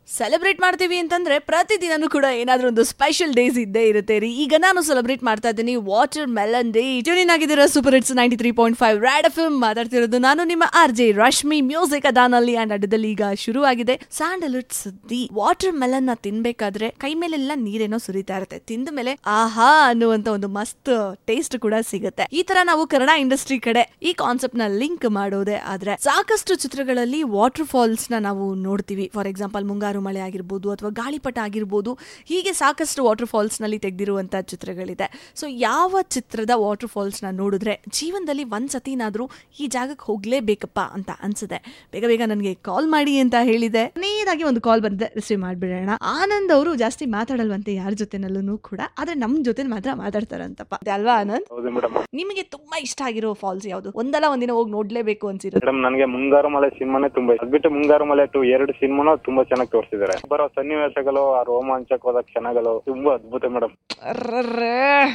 Celebrate ಮಾಡ್ತೀವಿ ಅಂತಂದ್ರೆ ಪ್ರತಿದಿನನೂ ಕೂಡ ಏನಾದ್ರೂ ಒಂದು ಸ್ಪೆಷಲ್ ಡೇಸ್ ಇದ್ದೇ ಇರುತ್ತೆ ರೀ ಈಗ ನಾನು ಸೆಲೆಬ್ರೇಟ್ ಮಾಡ್ತಾ ಇದ್ದೀನಿ ವಾಟರ್ ಮೆಲನ್ ಡೇ ಟ್ಯೂನಿನ್ ಆಗಿದ್ದೀರಾ super hits ninety three point five red F ಮಾತಾಡ್ತಿರೋದು ನಾನು ನಿಮ್ಮ ಆರ್ ಜೆ ರಶ್ಮಿ ಮ್ಯೂಸಿಕ್ ಅದಾನಲ್ಲಿ ಅಂಡ್ ಅಡ್ಡದಲ್ಲಿ ಈಗ ಶುರುವಾಗಿದೆ ಸ್ಯಾಂಡಲ್ವುಡ್ ಸುದ್ದಿ ವಾಟರ್ ಮೆಲನ್ ನ ತಿನ್ಬೇಕಾದ್ರೆ ಕೈ ಮೇಲೆಲ್ಲ ನೀರೇನೋ ಸುರಿತಾ ಇರುತ್ತೆ ತಿಂದ ಮೇಲೆ ಆಹಾ ಅನ್ನುವಂತ ಒಂದು ಮಸ್ತ್ ಟೇಸ್ಟ್ ಕೂಡ ಸಿಗುತ್ತೆ ಈ ತರ ನಾವು ಕನ್ನಡ ಇಂಡಸ್ಟ್ರಿ ಕಡೆ ಈ ಕಾನ್ಸೆಪ್ಟ್ ನ ಲಿಂಕ್ ಮಾಡೋದೇ ಆದ್ರೆ ಸಾಕಷ್ಟು ಚಿತ್ರಗಳಲ್ಲಿ ವಾಟರ್ ಫಾಲ್ಸ್ ನ ನಾವು ನೋಡ್ತೀವಿ ಫಾರ್ ಎಕ್ಸಾಂಪಲ್ ಮುಂಗಾರು ಮಳೆ ಆಗಿರ್ಬೋದು ಅಥವಾ ಗಾಳಿಪಟ ಆಗಿರ್ಬೋದು ಹೀಗೆ ಸಾಕಷ್ಟು ವಾಟರ್ ಫಾಲ್ಸ್ ನಲ್ಲಿ ತೆಗೆದಿರುವಂತ ಚಿತ್ರಗಳಿದೆ ಸೊ ಯಾವ ಚಿತ್ರದ ವಾಟರ್ ಫಾಲ್ಸ್ ನ ನೋಡಿದ್ರೆ ಜೀವನದಲ್ಲಿ ಒಂದ್ ಸತಿನಾದ್ರೂ ಈ ಜಾಗಕ್ಕೆ ಹೋಗ್ಲೇಬೇಕಪ್ಪ ಅಂತ ಅನ್ಸುತ್ತೆ ಬೇಗ ಬೇಗ ನನಗೆ ಕಾಲ್ ಮಾಡಿ ಅಂತ ಹೇಳಿದೆ ನೇದಾಗಿ ಒಂದು ಕಾಲ್ ಬಂದಿದೆ ರಿಸೀವ್ ಮಾಡ್ಬಿಡೋಣ ಆನಂದ್ ಅವರು ಜಾಸ್ತಿ ಮಾತಾಡಲ್ವಂತೆ ಯಾರ ಜೊತೆನಲ್ಲೂ ಕೂಡ ಆದ್ರೆ ನಮ್ ಜೊತೆ ಮಾತ್ರ ಮಾತಾಡ್ತಾರಂತಪ್ಪ ಅದೇ ಅಲ್ವಾ ಆನಂದ್ ಹೌದು ಮೇಡಮ್ ನಿಮಗೆ ತುಂಬಾ ಇಷ್ಟ ಆಗಿರೋ ಫಾಲ್ಸ್ ಯಾವುದು ಒಂದಲ್ಲ ಒಂದಿನ ಹೋಗಿ ನೋಡ್ಲೇಬೇಕು ಅನ್ಸಿರುತ್ತೆ ಮೇಡಮ್ ನನಗೆ ಮುಂಗಾರು ಮಲೆ ಸಿನಿಮಾನೇ ತುಂಬಾ ಇಷ್ಟ ಅದ್ಬಿಟ್ಟು ಮುಂಗಾರು ಮಲೆ ಟು ಎರಡು ಸಿನಿಮಾನು ತುಂಬಾ ಚೆನ್ನಾಗಿ ತೋರಿಸಿದ್ದಾರೆ ಬರೋ ಸನ್ನಿವೇಶಗಳು ಆ ರೋಮಾಂಚಕವಾದ ಕ್ಷಣಗಳು ತುಂಬಾ ಅದ್ಭುತ ಮೇಡಮ್ ಅರ್ರರ್ರೇ.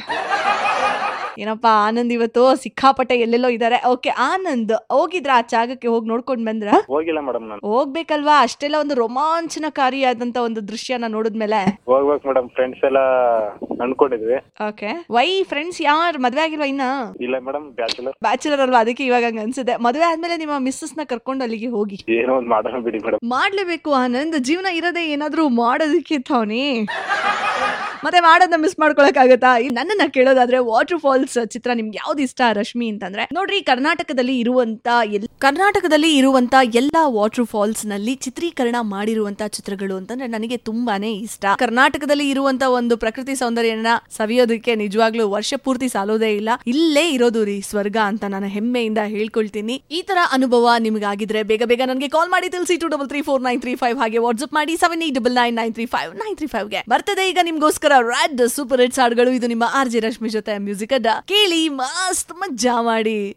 ಏನಪ್ಪ ಆನಂದ್ ಇವತ್ತು ಸಿಕ್ಕಾಪಟ್ಟೆ ಎಲ್ಲೆಲ್ಲೋ ಇದಾರೆ ಓಕೆ ಆನಂದ್ ಹೋಗಿದ್ರ ಆ ಜಾಗಕ್ಕೆ ಹೋಗಿ ನೋಡ್ಕೊಂಡ್ ಬಂದ್ರ ಹೋಗಿಲ್ಲ ಮೇಡಮ್ ನಾನು ಹೋಗ್ಬೇಕಲ್ವಾ ಅಷ್ಟೆಲ್ಲ ಒಂದು ರೋಮಾಂಚನಕಾರಿಯಾದಂತ ಒಂದು ದೃಶ್ಯನ ನೋಡಿದ್ಮೇಲೆ ಹೋಗ್ಬೇಕು ಮೇಡಮ್ ಫ್ರೆಂಡ್ಸ್ ಎಲ್ಲ ಅನ್ಕೊಂಡಿದ್ವಿ ಓಕೆ ವೈ ಫ್ರೆಂಡ್ಸ್ ಯಾರ್ ಮದ್ವೆ ಆಗಿಲ್ವಾ ಇನ್ನ ಇಲ್ಲ ಮೇಡಮ್ ಬ್ಯಾಚುಲರ್ ಬ್ಯಾಚುಲರ್ ಅಲ್ವಾ ಅದಕ್ಕೆ ಇವಾಗ ಹಂಗ ಅನ್ಸುತ್ತೆ ಮದ್ವೆ ಆದ್ಮೇಲೆ ನಿಮ್ಮ ಮಿಸ್ಸಸ್ ನ ಕರ್ಕೊಂಡು ಅಲ್ಲಿಗೆ ಹೋಗಿ ಏನೋ ಒಂದ್ ಮಾಡೋಣ ಬಿಡಿ ಮೇಡಮ್ ಮಾಡ್ಲೇಬೇಕು ಆನಂದ್ ಜೀವನ ಇರೋದೇ ಏನಾದ್ರೂ ಮಾಡೋದಕ್ಕೆ ತಾವನಿ ಮತ್ತೆ ಮಾಡೋದನ್ನ ಮಿಸ್ ಮಾಡ್ಕೊಳಕ್ಕಾಗತ್ತಾ ಈ ನನ್ನನ್ನ ಕೇಳೋದಾದ್ರೆ ವಾಟರ್ ಫಾಲ್ಸ್ ಚಿತ್ರ ನಿಮ್ಗೆ ಯಾವ್ದು ಇಷ್ಟ ರಶ್ಮಿ ಅಂತಂದ್ರೆ ನೋಡ್ರಿ ಕರ್ನಾಟಕದಲ್ಲಿ ಇರುವಂತ ಎಲ್ ಕರ್ನಾಟಕದಲ್ಲಿ ಇರುವಂತ ಎಲ್ಲಾ ವಾಟರ್ ಫಾಲ್ಸ್ ನಲ್ಲಿ ಚಿತ್ರೀಕರಣ ಮಾಡಿರುವಂತ ಚಿತ್ರಗಳು ಅಂತಂದ್ರೆ ನನಗೆ ತುಂಬಾನೇ ಇಷ್ಟ ಕರ್ನಾಟಕದಲ್ಲಿ ಇರುವಂತ ಒಂದು ಪ್ರಕೃತಿ ಸೌಂದರ್ಯನ ಸವಿಯೋದಕ್ಕೆ ನಿಜವಾಗ್ಲೂ ವರ್ಷ ಪೂರ್ತಿ ಸಾಲೋದೇ ಇಲ್ಲ ಇಲ್ಲೇ ಇರೋದು ರೀ ಸ್ವರ್ಗ ಅಂತ ನಾನು ಹೆಮ್ಮೆಯಿಂದ ಹೇಳ್ಕೊಳ್ತೀನಿ ಈ ತರ ಅನುಭವ ನಿಮಗಾಗಿದ್ರೆ ಬೇಗ ಬೇಗ ನನಗೆ ಕಾಲ್ ಮಾಡಿ ತಿಳಿಸಿ two double three four nine three five ಹಾಗೆ ವಾಟ್ಸ್ಆಪ್ ಮಾಡಿ seven eight double nine nine three five nine three ಫೈವ್ಗೆ ಬರ್ತದೆ ಈಗ ನಿಮ್ಗೋಸ್ಕರ ರ್ಯಾಡ್ ಸೂಪರ್ ಹಿಟ್ಸ್ ಹಾಡುಗಳು ಇದು ನಿಮ್ಮ ಆರ್ ಜೆ ರಶ್ಮಿ ಜೊತೆ ಮ್ಯೂಸಿಕ್ ಅಡ್ಡ ಕೇಳಿ ಮಸ್ತ್ ಮಜ್ಜಾ ಮಾಡಿ